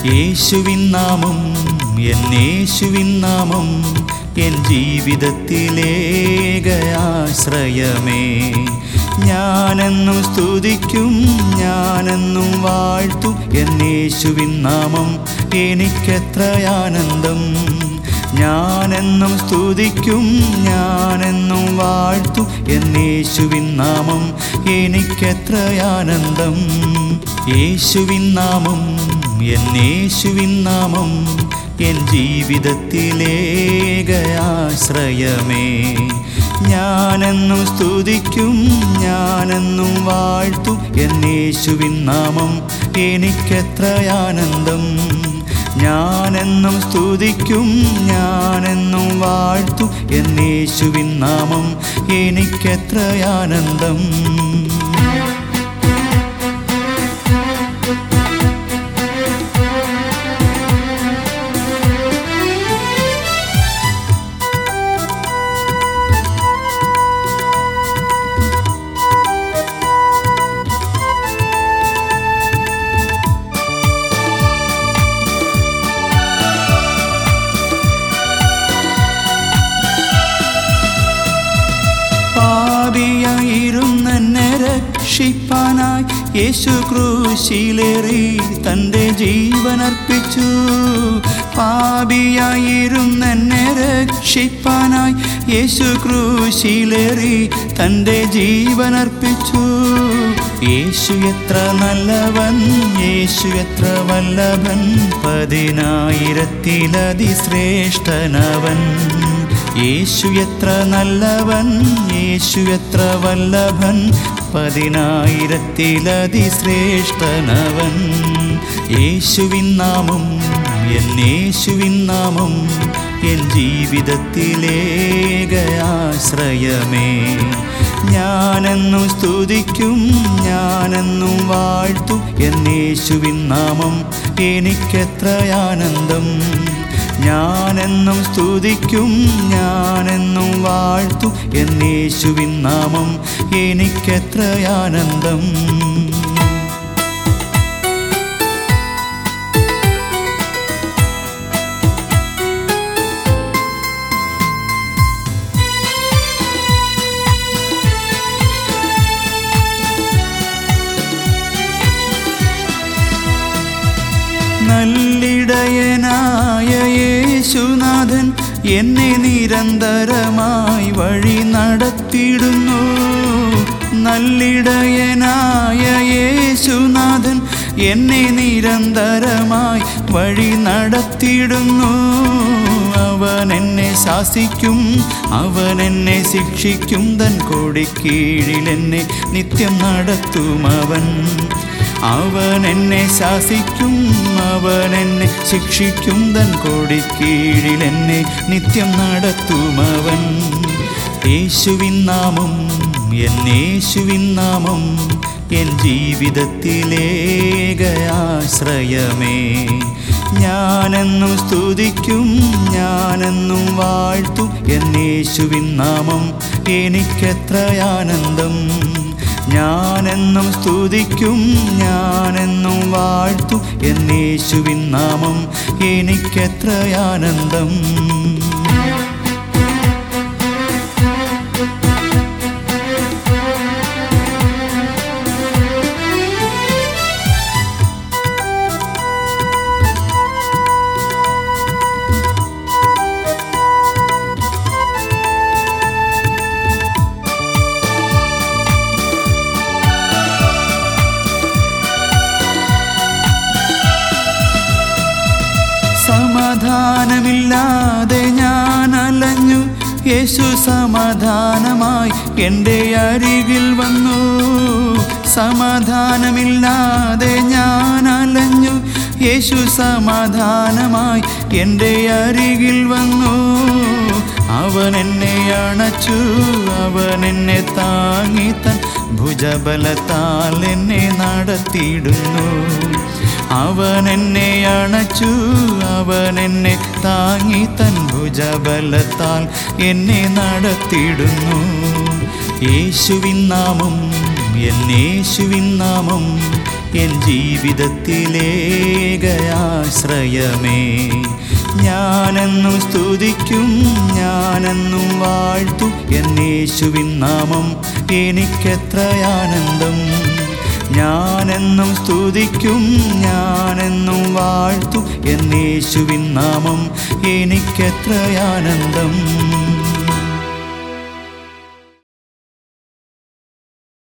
യേശുവിൻ നാമം എൻ യേശുവിൻ നാമം എൻ ജീവിതത്തിലേകയാശ്രയമേ ഞാനെന്നും സ്തുതിക്കും ഞാനെന്നും വാഴ്ത്തും എൻ യേശുവിൻ നാമം എനിക്കെത്രയാനന്ദം ഞാനെന്നും സ്തുതിക്കും ഞാനെന്നും വാഴ്ത്തും എൻ യേശുവിൻ നാമം എനിക്കെത്രയാനന്ദം യേശുവിൻ നാമം എൻ യേശുവിൻ നാമം എൻ ജീവിതത്തിലേകയാശ്രയമേ ഞാനെന്നും സ്തുതിക്കും ഞാനെന്നും വാഴ്ത്തും എൻ യേശുവിൻ നാമം എനിക്കെത്രയാനന്ദം ഞാനെന്നും സ്തുതിക്കും ഞാനെന്നും വാഴ്ത്തും എൻ യേശുവിൻ നാമം എനിക്കെത്രയാനന്ദം പാപിയായിരുന്നെന്നെ രക്ഷിപ്പാനായി യേശു ക്രൂശിലേറി തൻ്റെ ജീവനർപ്പിച്ചു പാപിയായിരുന്നെന്നെ രക്ഷിപ്പാനായി യേശു ക്രൂശിലേറി തൻ്റെ ജീവനർപ്പിച്ചു യേശു എത്ര നല്ലവൻ യേശു എത്ര വല്ലഭൻ പതിനായിരത്തിലതിശ്രേഷ്ഠനവൻ യേശു എത്ര നല്ലവൻ യേശു എത്ര വല്ലഭൻ പതിനായിരത്തിലതിശ്രേഷ്ഠനവൻ യേശുവിൻ നാമം എൻ യേശുവിൻ നാമം എൻ ജീവിതത്തിലേകയാശ്രയമേ ഞാനെന്നും സ്തുതിക്കും ഞാനെന്നും വാഴ്ത്തും എൻ യേശുവിൻ നാമം എനിക്കെത്രയാനന്ദം ഞാനെന്നും സ്തുതിക്കും ഞാനെന്നും വാഴ്ത്തും എൻ യേശുവിൻ നാമം എനിക്കെത്രയാനന്ദം നല്ലിടയനായ യേശുനാഥൻ എന്നെ നിരന്തരമായി വഴി നടത്തിയിടുന്നു നല്ലിടയനായ യേശുനാഥൻ എന്നെ നിരന്തരമായി വഴി നടത്തിയിടുന്നു അവൻ എന്നെ ശാസിക്കും അവൻ എന്നെ ശിക്ഷിക്കും തൻ കൊടിക്കീഴിൽ എന്നെ നിത്യം നടത്തും അവൻ അവൻ എന്നെ ശാസിക്കും അവൻ എന്നെ ശിക്ഷിക്കും തൻ കൊടിക്കീഴിൽ എന്നെ നിത്യം നടത്തും അവൻ യേശുവിൻ നാമം എൻ യേശുവിൻ നാമം എൻ ജീവിതത്തിലേകയാശ്രയമേ ഞാനെന്നും സ്തുതിക്കും ഞാനെന്നും വാഴ്ത്തും എൻ യേശുവിൻ നാമം എനിക്കെത്രയാനന്ദം ഞാനെന്നും സ്തുതിക്കും ഞാനെന്നും വാഴ്ത്തും എൻ യേശുവിൻ നാമം എനിക്കെത്രയാനന്ദം സമാധാനമില്ലാതെ ഞാൻ അലഞ്ഞു യേശു സമാധാനമായി എൻ്റെ അരികിൽ വന്നു സമാധാനമില്ലാതെ ഞാൻ അലഞ്ഞു യേശു സമാധാനമായി എൻ്റെ അരികിൽ വന്നു അവൻ എന്നെ അണച്ചു അവൻ എന്നെ താങ്ങി തൻ ഭുജബലത്താൽ എന്നെ നടത്തിയിടുന്നു അവൻ എന്നെ അണച്ചു അവൻ എന്നെ താങ്ങി തൻ ഭുജബലത്താൽ എന്നെ നടത്തിയിടുന്നു യേശുവിൻ നാമം എൻ യേശുവിൻ നാമം എൻ ജീവിതത്തിലേകയാശ്രയമേ ഞാനെന്നും സ്തുതിക്കും ഞാനെന്നും വാഴ്ത്തും എന്നേശുവിൻ നാമം എനിക്കെത്രയാനന്ദം ഞാനെന്നും സ്തുതിക്കും ഞാനെന്നും വാഴ്ത്തും എന്നേശുവിൻ നാമം എനിക്കെത്രയാനന്ദം